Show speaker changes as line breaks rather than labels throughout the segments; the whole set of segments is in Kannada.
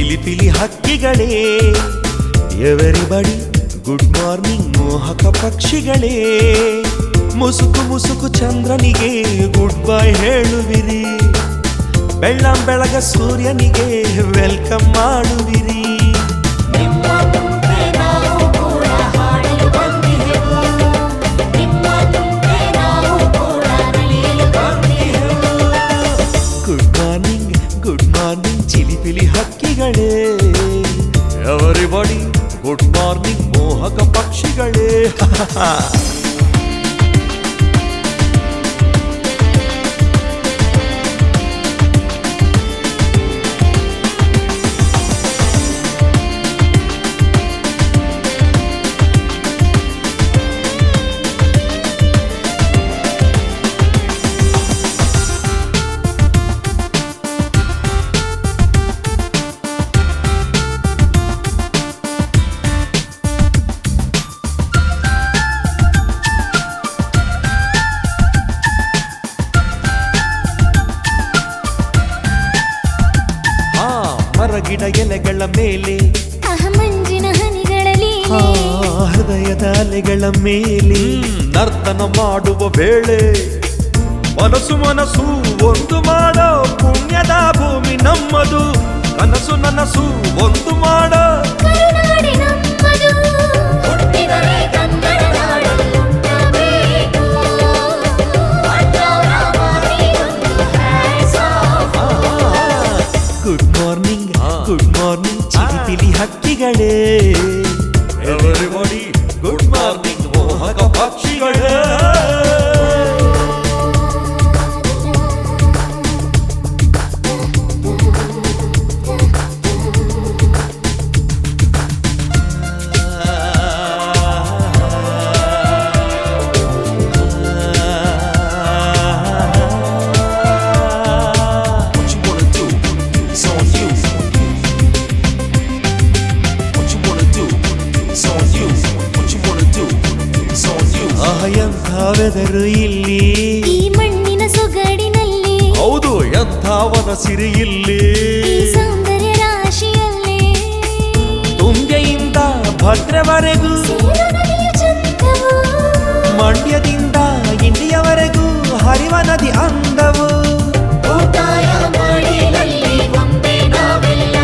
ಚಿಲಿಪಿಲಿ ಹಕ್ಕಿಗಳೇ ಎವರಿಬಡಿ ಗುಡ್ ಮಾರ್ನಿಂಗ್ ಮೋಹಕ ಪಕ್ಷಿಗಳೇ ಮುಸುಕು ಮುಸುಕು ಚಂದ್ರನಿಗೆ ಗುಡ್ ಬೈ ಹೇಳುವಿರಿ ಬೆಳ್ಳಂ ಬೆಳಗ ಸೂರ್ಯನಿಗೆ ವೆಲ್ಕಮ್ ಮಾಡುವಿರಿ
ನಿಮ್ಮ ತುಂಬೆ ನಾವು ಕೂಡ ಹಾಡಲು ಬಂದಿಹೆವು ನಿಮ್ಮ ತುಂಬೆ ನಾವು ಕೂಡ ನಲಿಯಲು ಬಂದಿಹೆವು
ಗುಡ್ ಮಾರ್ನಿಂಗ್ ಗುಡ್ ಮಾರ್ನಿಂಗ್ ಚಿಲಿಪಿಲಿ ಹಕ್ಕಿಗಳೇ ಎವರಿಬಡಿ ಗುಡ್ ಮಾರ್ನಿಂಗ್ ಮೋಹಕ ಪಕ್ಷಿಗಳೇ ಆ ಮರಗಿಡ ಎಲೆಗಳ ಮೇಲೆ
ಅಹ ಮಂಜಿನ ಹನಿಗಳಲ್ಲಿ
ಆ ಹೃದಯದ ಅಲೆಗಳ ಮೇಲೆ ನರ್ತನ ಮಾಡುವ ವೇಳೆ ಮನಸ್ಸು ಮನಸ್ಸು ಒಂದು ಮಾಡೋ ಪುಣ್ಯದ ಭೂಮಿ ನಮ್ಮದು ಕನಸು ನನಸು ಒಂದು ಮಾಡೋ
ಕರುನಾಡಿ ನಮ್ಮದು ಹುಟ್ಟಿದರೆ ಕನ್ನಡ ನಾಡಲ್ಲುಂಟಬೇಕು ಅಜ್ಜವರ ಮಾಡಿದೊಂದು hats off.
Good morning good morning ಚಿಲಿಪಿಲಿ ಹಕ್ಕಿಗಳೇ ಎವರಿಬಡಿ ಗುಡ್ ಮಾರ್ನಿಂಗ್ ಮೋಹಕ ಪಕ್ಷಿಗಳೇ
What you wanna do? It's on you. What you wanna do? It's on you. What you wanna do? It's on you.
ಆಹ ಎಂಥ ವೆದರು ಇಲ್ಲಿ
ಈ ಮಣ್ಣಿನ ಸೊಗಡಿನಲ್ಲಿ
ಹೌದು ಎಂಥ ವನಸಿರಿ ಇಲ್ಲಿ
ಈ ಸೌಂದರ್ಯ ರಾಶಿಯಲ್ಲಿ
ತುಂಗೆಯಿಂದ ಭದ್ರವರೆಗೂ
ಸೇರು ನದಿಯ ಚಂದವು
ಮಂಡ್ಯದಿಂದ ಇಂಡಿಯವರೆಗೂ ಹರಿವ ನದಿ ಅಂದವು
ಊಟಾಯ ಮಾಡಿಲಲ್ಲಿ ಒಂದೇ ನಾವೆಲ್ಲ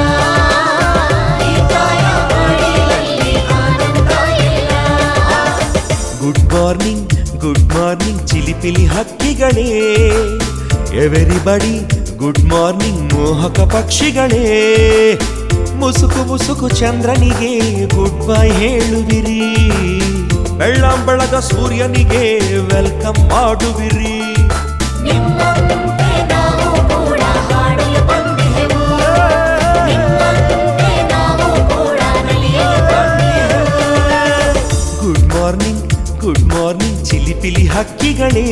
ಈಟಾಯ ಮಾಡಿಲಲ್ಲಿ ಆನಂದ ಇಲ್ಲ
ಗುಡ್ ಮಾರ್ನಿಂಗ್ ಗುಡ್ ಮಾರ್ನಿಂಗ್ ಚಿಲಿಪಿಲಿ ಹಕ್ಕಿಗಳೇ ಎವರಿಬಡಿ ಗುಡ್ ಮಾರ್ನಿಂಗ್ ಮೋಹಕ ಪಕ್ಷಿಗಳೇ ಮುಸುಕು ಮುಸುಕು ಚಂದ್ರನಿಗೆ ಗುಡ್ ಬೈ ಹೇಳುವಿರಿ ಬೆಳ್ಳಂ ಬೆಳಗ ಸೂರ್ಯನಿಗೆ ವೆಲ್ಕಮ್ ಮಾಡುವಿರಿ
ನಿಮ್ಮ ತುಂಬೆ ನಾವು ಕೂಡ ಹಾಡಲು ಬಂದಿಹೆವು ನಿಮ್ಮ ತುಂಬೆ ನಾವು ಕೂಡ ನಲಿಯಲು ಬಂದಿಹೆವು
ಗುಡ್ ಮಾರ್ನಿಂಗ್ ಗುಡ್ ಮಾರ್ನಿಂಗ್ ಚಿಲಿಪಿಲಿ ಹಕ್ಕಿಗಳೇ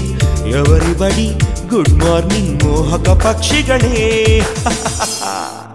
ಎವರಿಬಡಿ ಗುಡ್ ಮಾರ್ನಿಂಗ್ ಮೋಹಕ ಪಕ್ಷಿಗಳೇ